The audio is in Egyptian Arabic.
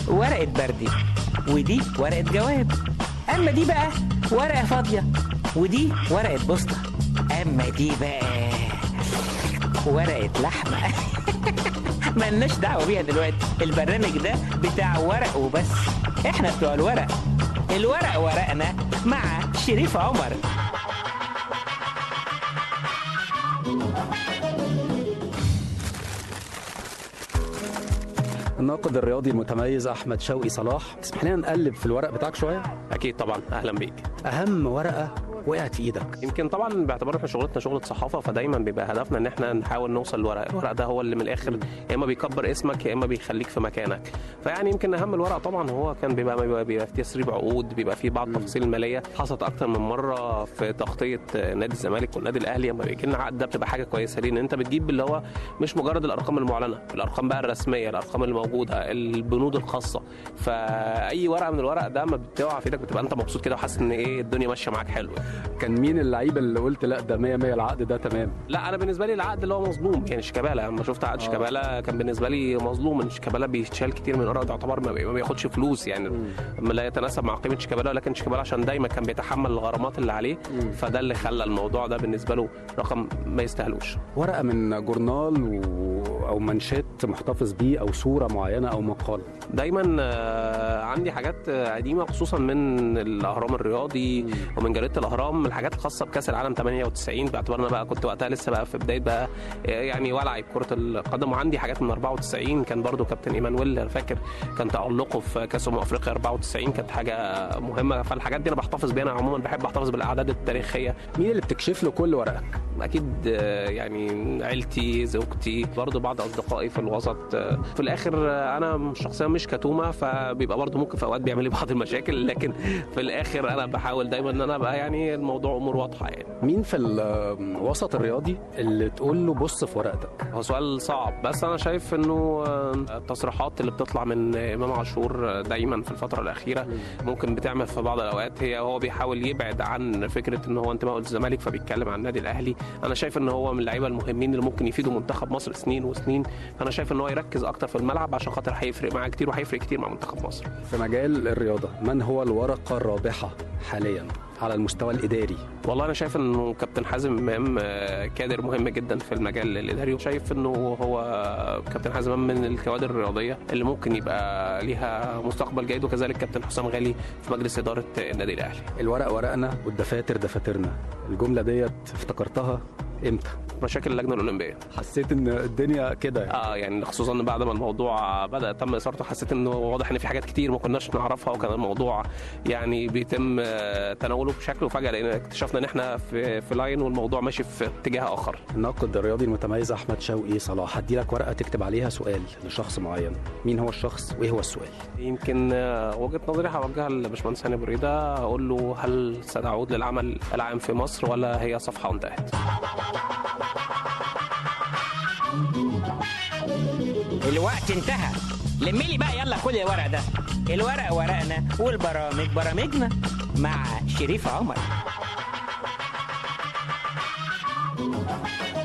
ورقة بردي ودي ورقة جواب أما دي بقى ورقة فاضية ودي ورقة بوسطة أما دي بقى ورقة لحمة ملناش دعوة بيها دلوقتي البرنامج ده بتاع ورق وبس احنا بتوع الورق الورق ورقنا مع شريف عمر الناقد الرياضي المتميز احمد شوقي صلاح تسمح لنا نقلب في الورق بتاعك شويه اكيد طبعا اهلا بيك اهم ورقه وقعت في ايدك يمكن طبعا باعتبار احنا شغلتنا شغله صحافه فدايما بيبقى هدفنا ان احنا نحاول نوصل للورق الورق ده هو اللي من الاخر يا اما بيكبر اسمك يا اما بيخليك في مكانك فيعني يمكن اهم الورق طبعا هو كان بيبقى بيبقى, بيبقى فيه تسريب عقود بيبقى فيه بعض التفاصيل الماليه حصلت اكتر من مره في تغطيه نادي الزمالك والنادي الاهلي لما بيجي لنا عقد ده بتبقى حاجه كويسه ليه ان انت بتجيب اللي هو مش مجرد الارقام المعلنه الارقام بقى الرسميه الارقام اللي موجوده البنود الخاصه فاي ورقه من الورق ده ما بتقع في ايدك بتبقى انت مبسوط كده وحاسس ان ايه الدنيا ماشيه معاك حلو كان مين اللعيبه اللي قلت لا ده 100 100 العقد ده تمام لا انا بالنسبه لي العقد اللي هو مظلوم يعني شيكابالا لما شفت عقد شيكابالا كان بالنسبه لي مظلوم ان شيكابالا بيتشال كتير من الاراضي يعتبر ما بي- ما بياخدش فلوس يعني ما لا يتناسب مع قيمه شيكابالا ولكن شيكابالا عشان دايما كان بيتحمل الغرامات اللي عليه فده اللي خلى الموضوع ده بالنسبه له رقم ما يستاهلوش ورقه من جورنال و... او منشات محتفظ بيه او صوره معينه او مقال دايما آه، عندي حاجات آه، قديمه خصوصا من الاهرام الرياضي ومن جريده الاهرام الحاجات الخاصه بكاس العالم 98 باعتبار انا بقى كنت وقتها لسه بقى في بدايه بقى آه، يعني ولعب كره القدم وعندي حاجات من 94 كان برضو كابتن ايمانويل انا فاكر كان تالقه في كاس امم افريقيا 94 كانت حاجه مهمه فالحاجات دي انا بحتفظ بيها انا عموما بحب احتفظ بالاعداد التاريخيه مين اللي بتكشف له كل ورقك اكيد آه، يعني عيلتي زوجتي برضو بعض اصدقائي في الوسط آه، في الاخر آه، انا شخصيا مش كتومه فبيبقى برضو ممكن في اوقات بيعمل لي بعض المشاكل لكن في الاخر انا بحاول دايما ان انا ابقى يعني الموضوع امور واضحه يعني مين في الوسط الرياضي اللي تقول له بص في ورقتك هو سؤال صعب بس انا شايف انه آه، التصريحات اللي بتطلع من امام عاشور آه، دايما في الفتره الاخيره ممكن بتعمل في بعض الاوقات هي هو بيحاول يبعد عن فكره ان هو انتماء للزمالك فبيتكلم عن النادي الاهلي انا شايف ان هو من اللعيبه المهمين اللي ممكن يفيدوا منتخب مصر سنين وسنين فانا شايف ان هو يركز اكتر في الملعب عشان خاطر هيفرق معاه كتير وهيفرق كتير مع منتخب مصر في مجال الرياضه من هو الورقه الرابحه حاليا على المستوى الاداري والله انا شايف انه كابتن حازم امام آه، كادر مهم جدا في المجال الاداري وشايف انه هو كابتن حازم امام من الكوادر الرياضيه اللي ممكن يبقى ليها مستقبل جيد وكذلك كابتن حسام غالي في مجلس اداره النادي الاهلي الورق ورقنا والدفاتر دفاترنا الجمله ديت افتكرتها امتى مشاكل اللجنه الاولمبيه حسيت ان الدنيا كده يعني. اه يعني خصوصا ان بعد ما الموضوع بدا تم اثارته حسيت انه واضح ان في حاجات كتير ما كناش نعرفها وكان الموضوع يعني بيتم آه، تناوله بشكل وفجاه لقينا اكتشفنا ان احنا في في لاين والموضوع ماشي في اتجاه اخر الناقد الرياضي المتميز احمد شوقي صلاح هدي لك ورقه تكتب عليها سؤال لشخص معين مين هو الشخص وايه هو السؤال يمكن آه، وجهه نظري هوجهها لباشمهندس هاني بريده اقول له هل ستعود للعمل العام في مصر ولا هي صفحه وانتهت؟ الوقت انتهى لمي لي بقى يلا كل الورق ده الورق ورقنا والبرامج برامجنا مع شريف عمر